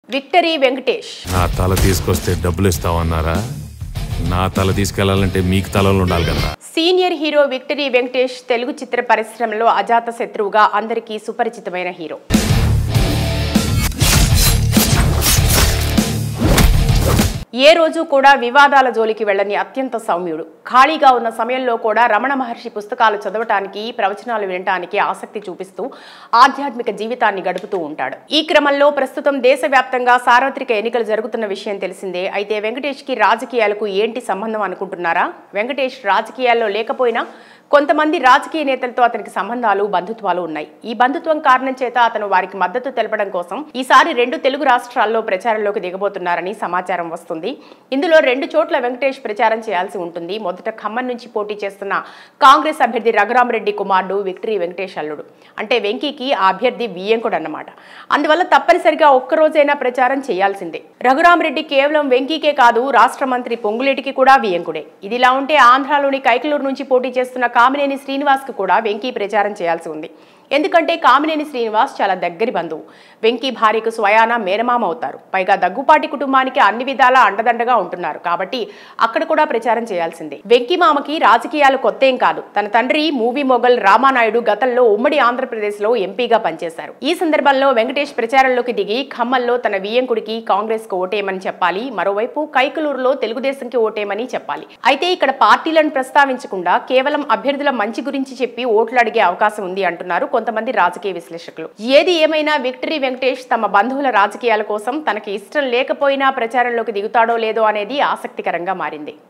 victory Venkatesh నా తల తీసుకొస్తే డబ్బులు ఇస్తావన్నారా నా తల తీసుకెళ్లాలంటే మీకు తలలో ఉండాలి కదా senior hero victory Venkatesh Telugu చిత్ర పరిశ్రమలో అజాత శత్రువుగా అందరికీ సుపరిచితమైన హీరో ఏ రోజు కూడా వివాదాల జోలికి వెళ్ళని అత్యంత సౌమ్యుడు ఖాళీగా ఉన్న సమయంలో కూడా రమణ మహర్షి పుస్తకాలు చదవటానికి ప్రవచనాలు వినటానికి ఆసక్తి చూపిస్తూ ఆధ్యాత్మిక జీవితాన్ని గడుపుతూ ఉంటాడు ఈ క్రమంలో ప్రస్తుతం దేశవ్యాప్తంగా సార్వత్రిక ఎన్నికలు జరుగుతున్న విషయం తెలిసిందే అయితే వెంకటేష్ కి రాజకీయాలకు ఏంటి సంబంధం అనుకుంటున్నారా వెంకటేష్ రాజకీయాల్లో లేకపోయినా కొంతమంది రాజకీయ నేతలతో అతనికి సంబంధాలు బంధుత్వాలు ఉన్నాయి ఈ బంధుత్వం కారణం చేత అతను వారికి మద్దతు తెలపడం కోసం ఈసారి రెండు తెలుగు రాష్ట్రాల్లో ప్రచారంలోకి దిగబోతున్నారని సమాచారం వస్తుంది ఇందులో రెండు చోట్ల వెంకటేష్ ప్రచారం చేయాల్సి ఉంటుంది మొదట ఖమ్మం నుంచి పోటీ చేస్తున్న కాంగ్రెస్ అభ్యర్థి రఘురామరెడ్డి కుమారుడు విక్టరీ వెంకటేష్ అల్లుడు అంటే వెంకీకి ఆ అభ్యర్థి వియ్యంకుడు అన్నమాట అందువల్ల తప్పనిసరిగా ఒక్కరోజైనా ప్రచారం చేయాల్సిందే రఘురామరెడ్డి కేవలం వెంకీకే కాదు రాష్ట్ర మంత్రి పొంగులేటికి కూడా వియ్యంకుడే ఇదిలా ఉంటే ఆంధ్రాలోని కైకలూరు నుంచి పోటీ చేస్తున్న కామినేని శ్రీనివాస్కు కూడా వెంకీ ప్రచారం చేయాల్సి ఉంది ఎందుకంటే కామినేని శ్రీనివాస్ చాలా దగ్గరి బంధువు వెంకీ భార్యకు స్వయాన మేనమామ అవుతారు పైగా దగ్గుపాటి కుటుంబానికి అన్ని విధాలా అండదండగా ఉంటున్నారు కాబట్టి అక్కడ కూడా ప్రచారం చేయాల్సిందే వెంకీ మామకి రాజకీయాలు కొత్త ఏం కాదు తన తండ్రి మూవీ మొగల్ రామానాయుడు గతంలో ఉమ్మడి ఆంధ్రప్రదేశ్ లో ఎంపీగా పనిచేశారు ఈ సందర్భంలో వెంకటేష్ ప్రచారంలోకి దిగి ఖమ్మంలో తన వియ్యంకుడికి కాంగ్రెస్ కు ఓటేయమని చెప్పాలి మరోవైపు కైకలూరులో తెలుగుదేశంకి ఓటేయమని చెప్పాలి అయితే ఇక్కడ పార్టీలను ప్రస్తావించకుండా కేవలం అభ్యర్థుల మంచి గురించి చెప్పి ఓట్లు అడిగే అవకాశం ఉంది అంటున్నారు కొంతమంది రాజకీయ విశ్లేషకులు ఏది ఏమైనా విక్టరీ వెంకటేష్ తమ బంధువుల రాజకీయాల కోసం తనకి ఇష్టం లేకపోయినా ప్రచారంలోకి దిగుతాడో లేదో అనేది ఆసక్తికరంగా మారింది